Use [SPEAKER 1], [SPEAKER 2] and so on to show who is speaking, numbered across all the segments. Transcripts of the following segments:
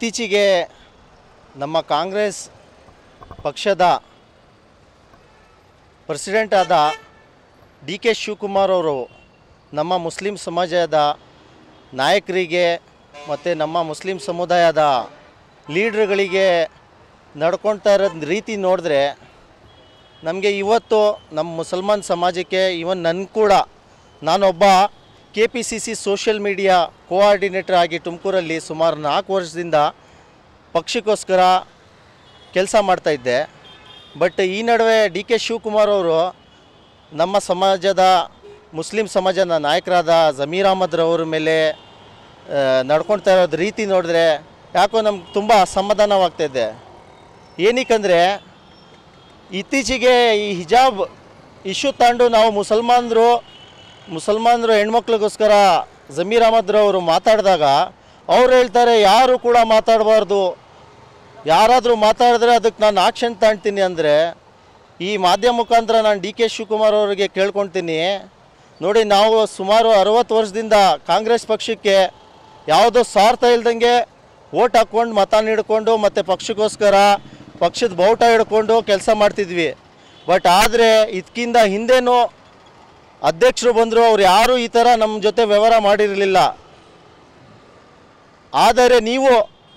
[SPEAKER 1] ಇತ್ತೀಚೆಗೆ ನಮ್ಮ ಕಾಂಗ್ರೆಸ್ ಪಕ್ಷದ ಪ್ರೆಸಿಡೆಂಟ್ ಆದ ಡಿ ಕೆ ಶಿವಕುಮಾರ್ ಅವರು ನಮ್ಮ ಮುಸ್ಲಿಂ ಸಮಾಜದ ನಾಯಕರಿಗೆ ಮತ್ತು ನಮ್ಮ ಮುಸ್ಲಿಂ ಸಮುದಾಯದ ಲೀಡ್ರ್ಗಳಿಗೆ ನಡ್ಕೊಳ್ತಾ ಇರೋ ರೀತಿ ನೋಡಿದ್ರೆ ನಮಗೆ ಇವತ್ತು ನಮ್ಮ ಮುಸಲ್ಮಾನ್ ಸಮಾಜಕ್ಕೆ ಇವನ್ ನನ್ನ ಕೂಡ ನಾನೊಬ್ಬ K P C C social media coordinator ಆಗಿ ತುಮಕೂರಲ್ಲಿ ಸುಮಾರು ನಾಲ್ಕು ವರ್ಷದಿಂದ ಪಕ್ಷಕ್ಕೋಸ್ಕರ ಕೆಲಸ ಮಾಡ್ತಾಯಿದ್ದೆ ಬಟ್ ಈ ನಡುವೆ ಡಿ ಕೆ ಶಿವಕುಮಾರ್ ಅವರು ನಮ್ಮ ಸಮಾಜದ ಮುಸ್ಲಿಂ ಸಮಾಜದ ನಾಯಕರಾದ ಜಮೀರ್ ಅಹಮದ್ರವ್ರ ಮೇಲೆ ಆ, ನಡ್ಕೊಳ್ತಾ ಇರೋದು ರೀತಿ ನೋಡಿದ್ರೆ ಯಾಕೋ ನಮ್ಗೆ ತುಂಬ ಅಸಮಾಧಾನವಾಗ್ತಾಯಿದೆ ಏನಕ್ಕಂದರೆ ಇತ್ತೀಚೆಗೆ ಈ ಹಿಜಾಬ್ ಇಶ್ಯೂ ತಾಂಡು ನಾವು ಮುಸಲ್ಮಾನರು ಮುಸಲ್ಮಾನರು ಹೆಣ್ಮಕ್ಳಿಗೋಸ್ಕರ ಜಮೀರ್ ಅಹಮದ್ರವರು ಮಾತಾಡಿದಾಗ ಅವ್ರು ಹೇಳ್ತಾರೆ ಯಾರು ಕೂಡ ಮಾತಾಡಬಾರ್ದು ಯಾರಾದರೂ ಮಾತಾಡಿದ್ರೆ ಅದಕ್ಕೆ ನಾನು ಆಕ್ಷನ್ ತಾಣ್ತೀನಿ ಅಂದರೆ ಈ ಮಾಧ್ಯಮ ಮುಖಾಂತರ ನಾನು ಡಿ ಕೆ ಶಿವಕುಮಾರ್ ಅವರಿಗೆ ಕೇಳ್ಕೊಳ್ತೀನಿ ನೋಡಿ ನಾವು ಸುಮಾರು ಅರವತ್ತು ವರ್ಷದಿಂದ ಕಾಂಗ್ರೆಸ್ ಪಕ್ಷಕ್ಕೆ ಯಾವುದೋ ಸ್ವಾರ್ಥ ಇಲ್ದಂಗೆ ಓಟ್ ಹಾಕ್ಕೊಂಡು ಮತ ನೀಡಿಕೊಂಡು ಮತ್ತು ಪಕ್ಷಕ್ಕೋಸ್ಕರ ಪಕ್ಷದ ಬಾವುಟ ಹಿಡ್ಕೊಂಡು ಕೆಲಸ ಮಾಡ್ತಿದ್ವಿ ಬಟ್ ಆದರೆ ಇದಕ್ಕಿಂತ ಹಿಂದೆನೂ ಅಧ್ಯಕ್ಷರು ಬಂದರು ಅವ್ರು ಯಾರೂ ಈ ಥರ ನಮ್ಮ ಜೊತೆ ವ್ಯವಹಾರ ಮಾಡಿರಲಿಲ್ಲ ಆದರೆ ನೀವು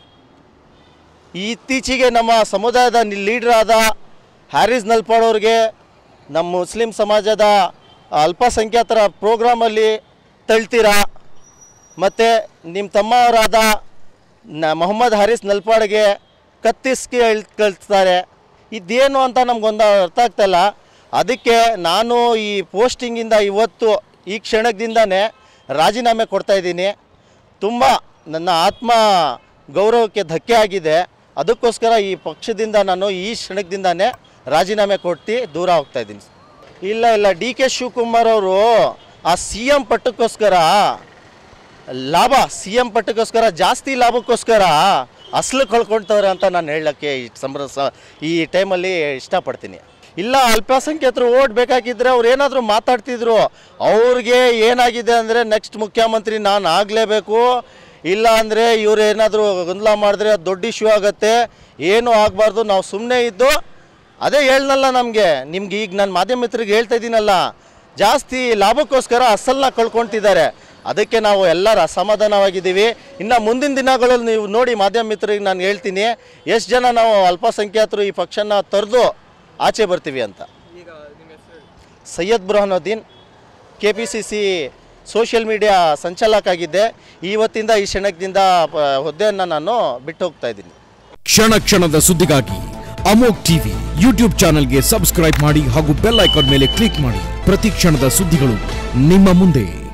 [SPEAKER 1] ಈ ಇತ್ತೀಚೆಗೆ ನಮ್ಮ ಸಮುದಾಯದ ಲೀಡರ್ ಆದ ಹ್ಯಾರಿಸ್ ನಲ್ಪಾಡ್ ಅವ್ರಿಗೆ ನಮ್ಮ ಮುಸ್ಲಿಂ ಸಮಾಜದ ಅಲ್ಪಸಂಖ್ಯಾತರ ಪ್ರೋಗ್ರಾಮಲ್ಲಿ ತಳ್ತೀರಾ ಮತ್ತು ನಿಮ್ಮ ತಮ್ಮವರಾದ ನ ಮೊಹಮ್ಮದ್ ಹಾರಿಸ್ ನಲ್ಪಾಡ್ಗೆ ಕತ್ತಿಸ್ಗೆ ಹೇಳ್ ಕಳಿಸ್ತಾರೆ ಇದೇನು ಅಂತ ನಮಗೊಂದು ಅರ್ಥ ಆಗ್ತಾಯಿಲ್ಲ ಅದಕ್ಕೆ ನಾನು ಈ ಪೋಸ್ಟಿಂಗಿಂದ ಇವತ್ತು ಈ ಕ್ಷಣದಿಂದನೇ ರಾಜೀನಾಮೆ ಕೊಡ್ತಾಯಿದ್ದೀನಿ ತುಂಬ ನನ್ನ ಆತ್ಮ ಗೌರವಕ್ಕೆ ಧಕ್ಕೆ ಆಗಿದೆ ಅದಕ್ಕೋಸ್ಕರ ಈ ಪಕ್ಷದಿಂದ ನಾನು ಈ ಕ್ಷಣದಿಂದನೇ ರಾಜೀನಾಮೆ ಕೊಟ್ಟು ದೂರ ಹೋಗ್ತಾ ಇದ್ದೀನಿ ಇಲ್ಲ ಇಲ್ಲ ಡಿ ಕೆ ಶಿವಕುಮಾರ್ ಅವರು ಆ ಸಿ ಎಮ್ ಪಟ್ಟಕ್ಕೋಸ್ಕರ ಲಾಭ ಸಿ ಎಮ್ ಪಟ್ಟಕ್ಕೋಸ್ಕರ ಜಾಸ್ತಿ ಲಾಭಕ್ಕೋಸ್ಕರ ಅಸಲು ಕಳ್ಕೊಳ್ತವ್ರೆ ಅಂತ ನಾನು ಹೇಳೋಕ್ಕೆ ಈ ಸಂಬ್ರ ಸ ಈ ಟೈಮಲ್ಲಿ ಇಷ್ಟಪಡ್ತೀನಿ ಇಲ್ಲ ಅಲ್ಪಸಂಖ್ಯಾತರು ಓಟ್ ಬೇಕಾಗಿದ್ದರೆ ಅವ್ರು ಏನಾದರೂ ಮಾತಾಡ್ತಿದ್ರು ಅವ್ರಿಗೆ ಏನಾಗಿದೆ ಅಂದರೆ ನೆಕ್ಸ್ಟ್ ಮುಖ್ಯಮಂತ್ರಿ ನಾನು ಆಗಲೇಬೇಕು ಇಲ್ಲ ಅಂದರೆ ಇವ್ರು ಏನಾದರೂ ಗೊಂದಲ ಮಾಡಿದ್ರೆ ಅದು ದೊಡ್ಡ ಇಶ್ಯೂ ಆಗುತ್ತೆ ಏನೂ ಆಗಬಾರ್ದು ನಾವು ಸುಮ್ಮನೆ ಇದ್ದು ಅದೇ ಹೇಳ್ನಲ್ಲ ನಮಗೆ ನಿಮ್ಗೆ ಈಗ ನಾನು ಮಾಧ್ಯಮ ಮಿತ್ರರಿಗೆ ಹೇಳ್ತಾ ಇದ್ದೀನಲ್ಲ ಜಾಸ್ತಿ ಲಾಭಕ್ಕೋಸ್ಕರ ಅಸಲನ್ನ ಕಳ್ಕೊಳ್ತಿದ್ದಾರೆ ಅದಕ್ಕೆ ನಾವು ಎಲ್ಲರೂ ಅಸಮಾಧಾನವಾಗಿದ್ದೀವಿ ಇನ್ನು ಮುಂದಿನ ದಿನಗಳಲ್ಲಿ ನೀವು ನೋಡಿ ಮಾಧ್ಯಮ ಮಿತ್ರರಿಗೆ ನಾನು ಹೇಳ್ತೀನಿ ಎಷ್ಟು ಜನ ನಾವು ಅಲ್ಪಸಂಖ್ಯಾತರು ಈ ಪಕ್ಷನ ತೊರೆದು ಆಚೆ ಬರ್ತೀವಿ ಅಂತ Syed Burhanuddin K P C C social media ಸಂಚಾಲಕ ಆಗಿದ್ದೆ ಇವತ್ತಿಂದ ಈ ಕ್ಷಣದಿಂದ ಪ- ಹುದ್ದೆಯನ್ನು ನಾನು ಬಿಟ್ಟು ಹೋಗ್ತಾ ಇದ್ದೀನಿ
[SPEAKER 2] ಕ್ಷಣ ಕ್ಷಣದ ಸುದ್ದಿಗಾಗಿ ಅಮೋಕ್ ಟಿವಿ ಯೂಟ್ಯೂಬ್ ಚಾನೆಲ್ಗೆ ಸಬ್ಸ್ಕ್ರೈಬ್ ಮಾಡಿ ಹಾಗೂ ಬೆಲ್ ಐಕಾನ್ ಮೇಲೆ ಕ್ಲಿಕ್ ಮಾಡಿ ಪ್ರತಿ ಕ್ಷಣದ ಸುದ್ದಿಗಳು ನಿಮ್ಮ ಮುಂದೆ